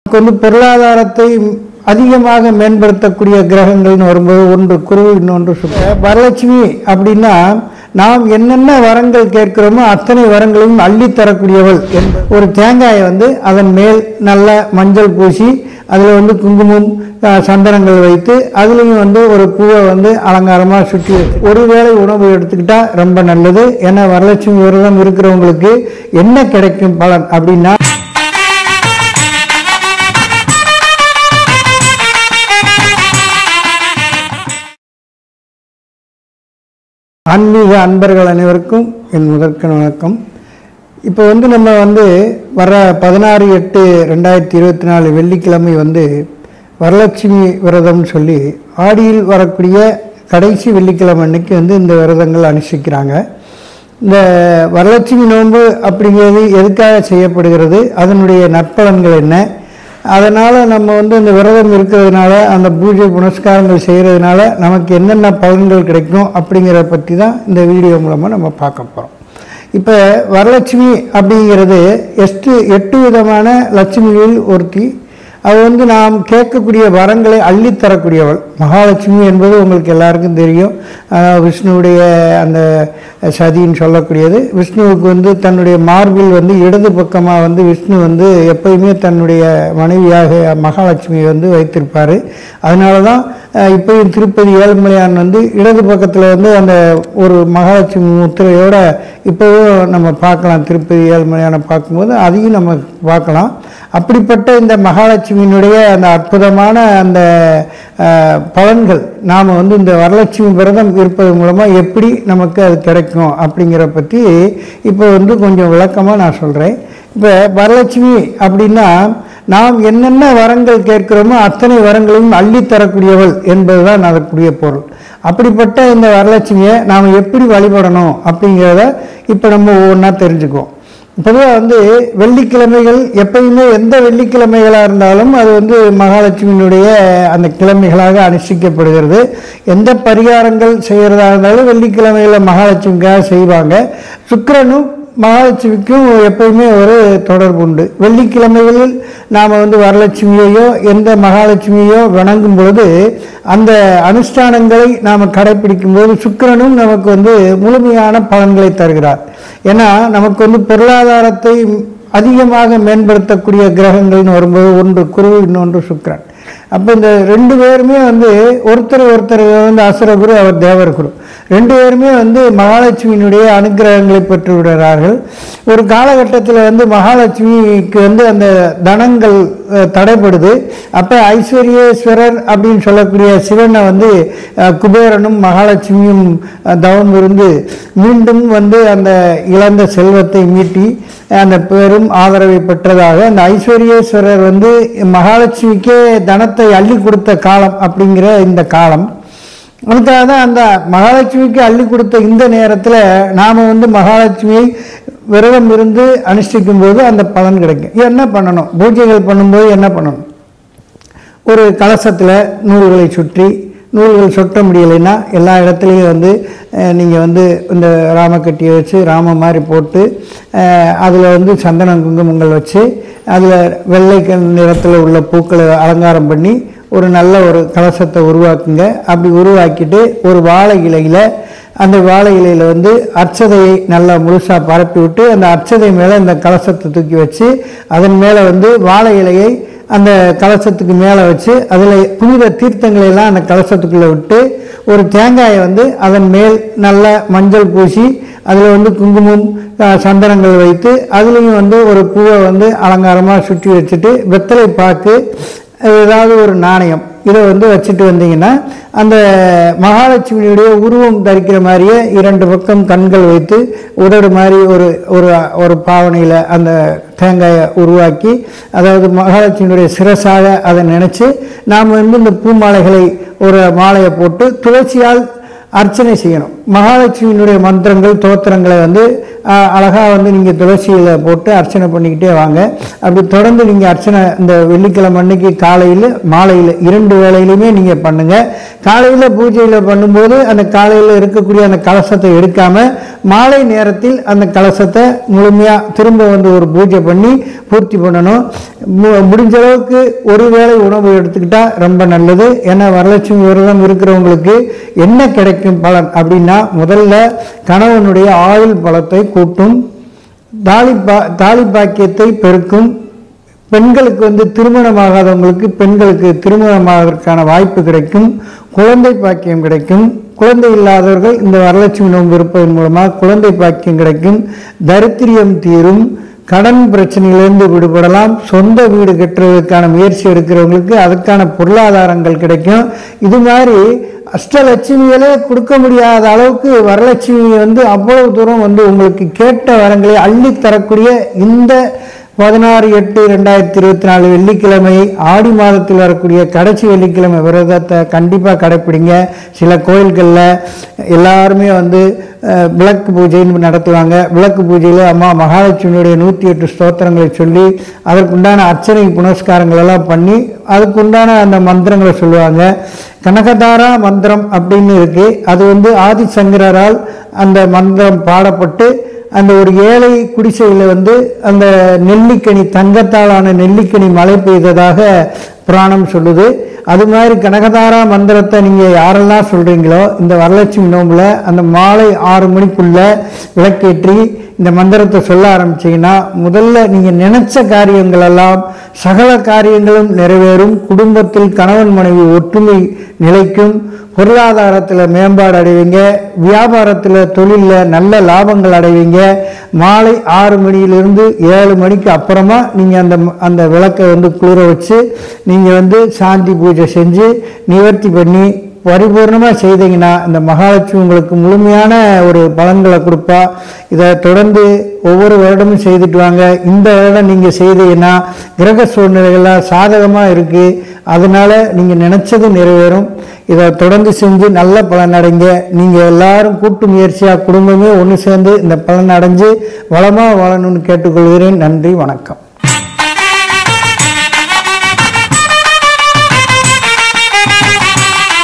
நமக்கு வந்து பொருளாதாரத்தை அதிகமாக மேம்படுத்தக்கூடிய கிரகங்கள்னு வரும்போது ஒன்று குரு இன்னொன்று சுக்கிரன். வரலட்சுமி அப்படின்னா நாம் என்னென்ன வரங்கள் கேட்கிறோமோ அத்தனை வரங்களையும் அள்ளி தரக்கூடியவள் என்பது ஒரு தேங்காயை வந்து அதன் மேல் நல்ல மஞ்சள் பூசி அதில் வந்து குங்குமம் அஹ், சந்தனங்கள் வைத்து அதுலேயும் வந்து ஒரு பூவை வந்து அலங்காரமாக சுற்றி வச்சு ஒருவேளை உணவு எடுத்துக்கிட்டா ரொம்ப நல்லது ஏன்னா வரலட்சுமி விரதம் இருக்கிறவங்களுக்கு என்ன கிடைக்கும் பலன் அப்படின்னா ஆன்மீக அன்பர்கள் அனைவருக்கும் என் முதற்கண் வணக்கம் இப்போ வந்து நம்ம வந்து வர பதினாறு எட்டு ரெண்டாயிரத்தி இருபத்தி நாலு வெள்ளிக்கிழமை வந்து வரலட்சுமி விரதம்னு சொல்லி ஆடியில் வரக்கூடிய கடைசி வெள்ளிக்கிழமை அன்னைக்கு வந்து இந்த விரதங்கள் அனுஷ்டிக்கிறாங்க இந்த வரலட்சுமி நோன்பு அப்படிங்கிறது எதுக்காக செய்யப்படுகிறது அதனுடைய நற்பலன்கள் என்ன அதனால் நம்ம வந்து இந்த விரதம் இருக்கிறதுனால அந்த பூஜை புனஸ்காரங்கள் செய்கிறதுனால நமக்கு என்னென்ன பலன்கள் கிடைக்கும் அப்படிங்கிறத பற்றி தான் இந்த வீடியோ மூலமாக நம்ம பார்க்க போகிறோம் இப்போ வரலட்சுமி அப்படிங்கிறது எட்டு எட்டு விதமான லட்சுமிகளில் ஒருத்தி அது வந்து நாம் கேட்கக்கூடிய வரங்களை அள்ளித் தரக்கூடியவள் மகாலட்சுமி என்பது உங்களுக்கு எல்லாருக்கும் தெரியும் அஹ் விஷ்ணுவுடைய அந்த சதின்னு சொல்லக்கூடியது விஷ்ணுவுக்கு வந்து தன்னுடைய மார்பில் வந்து இடது பக்கமாக வந்து விஷ்ணு வந்து எப்பயுமே தன்னுடைய மனைவியாக மகாலட்சுமியை வந்து வைத்திருப்பார் அதனால தான் அஹ் இப்பயும் திருப்பதி ஏழுமலையான் வந்து இடது பக்கத்தில் வந்து அந்த ஒரு மகாலட்சுமி முத்திரையோட இப்போவும் நம்ம பார்க்கலாம் திருப்பதி ஏழுமலையானை பார்க்கும்போது அதையும் நம்ம பார்க்கலாம் அப்படிப்பட்ட இந்த மகாலட்சுமியினுடைய அந்த அற்புதமான அந்த அஹ், பலன்கள் நாம் வந்து இந்த வரலட்சுமி விரதம் இருப்பது மூலமாக எப்படி நமக்கு அது கிடைக்கும் அப்படிங்கிற பற்றி இப்போ வந்து கொஞ்சம் விளக்கமாக நான் சொல்கிறேன் இப்போ வரலட்சுமி அப்படின்னா நாம் என்னென்ன வரங்கள் கேட்கிறோமோ அத்தனை வரங்களையும் அள்ளி தரக்கூடியவள் என்பதுதான் அதற்குரிய பொருள் அப்படிப்பட்ட இந்த வரலட்சுமியை நாம் எப்படி வழிபடணும் அப்படிங்கிறத இப்போ நம்ம ஒவ்வொன்றா தெரிஞ்சுக்குவோம் பொதுவாக வந்து வெள்ளிக்கிழமைகள் எப்பயுமே எந்த வெள்ளிக்கிழமைகளாக இருந்தாலும் அது வந்து மகாலட்சுமியினுடைய அந்த கிழமைகளாக அனுஷ்டிக்கப்படுகிறது எந்த பரிகாரங்கள் செய்கிறதா இருந்தாலும் வெள்ளிக்கிழமையில் மகாலட்சுமிக்காக செய்வாங்க சுக்கிரனும் மகாலட்சுமிக்கும் எப்பயுமே ஒரு தொடர்பு உண்டு வெள்ளிக்கிழமைகளில் நாம் வந்து வரலட்சுமியையோ எந்த மகாலட்சுமியையோ வணங்கும் பொழுது அந்த அனுஷ்டானங்களை நாம் கடைபிடிக்கும் போது சுக்கிரனும் நமக்கு வந்து முழுமையான பலன்களை தருகிறார் ஏன்னா நமக்கு வந்து பொருளாதாரத்தை அதிகமாக மேம்படுத்தக்கூடிய கிரகங்கள்னு வரும்போது ஒன்று குரு இன்னொன்று சுக்கிரன் அப்போ இந்த ரெண்டு பேருமே வந்து ஒருத்தர் ஒருத்தர் வந்து அசுரகுரு அவர் தேவர்குரு ரெண்டு பேருமே வந்து மகாலட்சுமியினுடைய அனுக்கிரகங்களை பெற்று விடுகிறார்கள் ஒரு காலகட்டத்தில் வந்து மகாலட்சுமிக்கு வந்து அந்த தனங்கள் அஹ், தடைப்படுது அப்போ ஐஸ்வர்யேஸ்வரர் அப்படின்னு சொல்லக்கூடிய சிவனை வந்து அஹ், குபேரனும் மகாலட்சுமியும் அஹ், தவம் இருந்து மீண்டும் வந்து அந்த இழந்த செல்வத்தை மீட்டி அந்த பெரும் ஆதரவை பெற்றதாக அந்த ஐஸ்வர்யேஸ்வரர் வந்து மகாலட்சுமிக்கே தனத்தை அள்ளி கொடுத்த காலம் அப்படிங்கிற இந்த காலம் அதுக்காக தான் அந்த மகாலட்சுமிக்கு அள்ளி கொடுத்த இந்த நேரத்தில் நாம் வந்து மகாலட்சுமியை விரதம் இருந்து அனுஷ்டிக்கும் போது அந்த பலன் கிடைக்கும் என்ன பண்ணணும் பூஜைகள் பண்ணும்போது என்ன பண்ணணும் ஒரு கலசத்தில் நூல்களை சுற்றி நூல்கள் சொட்ட முடியலைன்னா எல்லா இடத்துலையும் வந்து நீங்கள் வந்து இந்த ராமக்கட்டியை வச்சு ராம மாதிரி போட்டு அதில் வந்து சந்தனம் குங்குமங்கள் வச்சு அதில் வெள்ளை நிறத்தில் உள்ள பூக்களை அலங்காரம் பண்ணி ஒரு நல்ல ஒரு கலசத்தை உருவாக்குங்க அப்படி உருவாக்கிட்டு ஒரு வாழை இலையில் அந்த வாழை இலையில் வந்து அர்ச்சதையை நல்லா முழுசாக பரப்பி விட்டு அந்த அர்ச்சதை மேலே இந்த கலசத்தை தூக்கி வச்சு அதன் மேலே வந்து வாழை இலையை அந்த கலசத்துக்கு மேலே வச்சு அதில் புனித தீர்த்தங்களை எல்லாம் அந்த கலசத்துக்குள்ளே விட்டு ஒரு தேங்காயை வந்து அதன் மேல் நல்ல மஞ்சள் பூசி அதில் வந்து குங்குமம் அஹ், சந்தனங்கள் வைத்து அதுலேயும் வந்து ஒரு பூவை வந்து அலங்காரமாக சுற்றி வச்சுட்டு வெத்தலை பாக்கு ஏதாவது ஒரு நாணயம் இதை வந்து வச்சுட்டு வந்தீங்கன்னா அந்த மகாலட்சுமியுடைய உருவம் தரிக்கிற மாதிரியே இரண்டு பக்கம் கண்கள் வைத்து உதடு மாதிரி ஒரு ஒரு ஒரு பாவனையில் அந்த தேங்காயை உருவாக்கி அதாவது மகாலட்சுமியுடைய சிரசாக அதை நினச்சி நாம் வந்து இந்த பூ மாலைகளை ஒரு மாலையை போட்டு துளசியால் அர்ச்சனை செய்யணும் மகாலட்சுமியினுடைய மந்திரங்கள் தோத்திரங்களை வந்து அழகாக வந்து நீங்கள் துளசியில் போட்டு அர்ச்சனை பண்ணிக்கிட்டே வாங்க அப்படி தொடர்ந்து நீங்கள் அர்ச்சனை இந்த வெள்ளிக்கிழமை அன்னைக்கு காலையில் மாலையில் இரண்டு வேளையிலுமே நீங்கள் பண்ணுங்கள் காலையில் பூஜையில் பண்ணும்போது அந்த காலையில் இருக்கக்கூடிய அந்த கலசத்தை எடுக்காம மாலை நேரத்தில் அந்த கலசத்தை முழுமையாக திரும்ப வந்து ஒரு பூஜை பண்ணி பூர்த்தி பண்ணணும் மு- முடிஞ்ச அளவுக்கு ஒரு வேளை உணவு எடுத்துக்கிட்டா ரொம்ப நல்லது ஏன்னா வரலட்சுமி விரதம் இருக்கிறவங்களுக்கு என்ன கிடைக்கும் பலன் அப்படின்னா முதல்ல கணவனுடைய ஆயுள் பலத்தை கூட்டும் தாலி பா தாலி பாக்கியத்தை பெருக்கும் பெண்களுக்கு வந்து திருமணமாகாதவங்களுக்கு பெண்களுக்கு திருமணமாவதற்கான வாய்ப்பு கிடைக்கும் குழந்தை பாக்கியம் கிடைக்கும் குழந்தை இல்லாதவர்கள் இந்த வரலட்சுமி நோன்பு இருப்பதன் மூலமாக குழந்தை பாக்கியம் கிடைக்கும் தரித்திரியம் தீரும் கடன் பிரச்சனையிலிருந்து விடுபடலாம் சொந்த வீடு கட்டுறதுக்கான முயற்சி எடுக்கிறவங்களுக்கு அதுக்கான பொருளாதாரங்கள் கிடைக்கும் இது மாதிரி அஷ்டலட்சுமிகளே கொடுக்க முடியாத அளவுக்கு வரலட்சுமி வந்து அவ்வளவு தூரம் வந்து உங்களுக்கு கேட்ட வரங்களை அள்ளி தரக்கூடிய இந்த பதினாறு எட்டு ரெண்டாயிரத்தி இருபத்தி நாலு வெள்ளிக்கிழமை ஆடி மாதத்தில் வரக்கூடிய கடைசி வெள்ளிக்கிழமை விரதத்தை கண்டிப்பாக கடைப்பிடிங்க சில கோயில்களில் எல்லாருமே வந்து அஹ், விளக்கு பூஜைன்னு நடத்துவாங்க விளக்கு பூஜையில் அம்மா மகாலட்சுமியுடைய நூற்றி எட்டு ஸ்தோத்திரங்களை சொல்லி அதற்குண்டான அர்ச்சனை புனஸ்காரங்கள் எல்லாம் பண்ணி அதுக்குண்டான அந்த மந்திரங்களை சொல்லுவாங்க கனகதாரா மந்திரம் அப்படின்னு இருக்கு அது வந்து ஆதிசங்கரால் அந்த மந்திரம் பாடப்பட்டு அந்த ஒரு ஏழை குடிசையில் வந்து அந்த நெல்லிக்கனி தங்கத்தாலான நெல்லிக்கனி மழை பெய்ததாக புராணம் சொல்லுது அது மாதிரி கனகதாரா மந்திரத்தை நீங்கள் யாரெல்லாம் சொல்கிறீங்களோ இந்த வரலட்சுமி நோம்பில் அந்த மாலை ஆறு மணிக்குள்ள விளக்கேற்றி இந்த மந்திரத்தை சொல்ல ஆரம்பிச்சீங்கன்னா முதல்ல நீங்கள் நினைச்ச காரியங்கள் எல்லாம் சகல காரியங்களும் நிறைவேறும் குடும்பத்தில் கணவன் மனைவி ஒற்றுமை நிலைக்கும் பொருளாதாரத்தில் மேம்பாடு அடைவீங்க வியாபாரத்தில் தொழிலில் நல்ல லாபங்கள் அடைவீங்க மாலை ஆறு மணியிலிருந்து ஏழு மணிக்கு அப்புறமா நீங்கள் அந்த அந்த விளக்கை வந்து குளிர வச்சு நீங்கள் வந்து சாந்தி பூஜை செஞ்சு நிவர்த்தி பண்ணி பரிபூர்ணமாக செய்தீங்கன்னா இந்த மகாலட்சுமி உங்களுக்கு முழுமையான ஒரு பலன்களை கொடுப்பா இதை தொடர்ந்து ஒவ்வொரு வருடமும் செய்துட்டு வாங்க இந்த வருடம் நீங்கள் செய்தீங்கன்னா கிரக சூழ்நிலைகள்லாம் சாதகமாக இருக்குது அதனால நீங்கள் நினச்சது நிறைவேறும் இதை தொடர்ந்து செஞ்சு நல்ல பலன் அடைங்க நீங்கள் எல்லாரும் கூட்டு முயற்சியாக குடும்பமே ஒன்று சேர்ந்து இந்த பலன் அடைஞ்சு வளமாக வாழணும்னு கேட்டுக்கொள்கிறேன் நன்றி வணக்கம்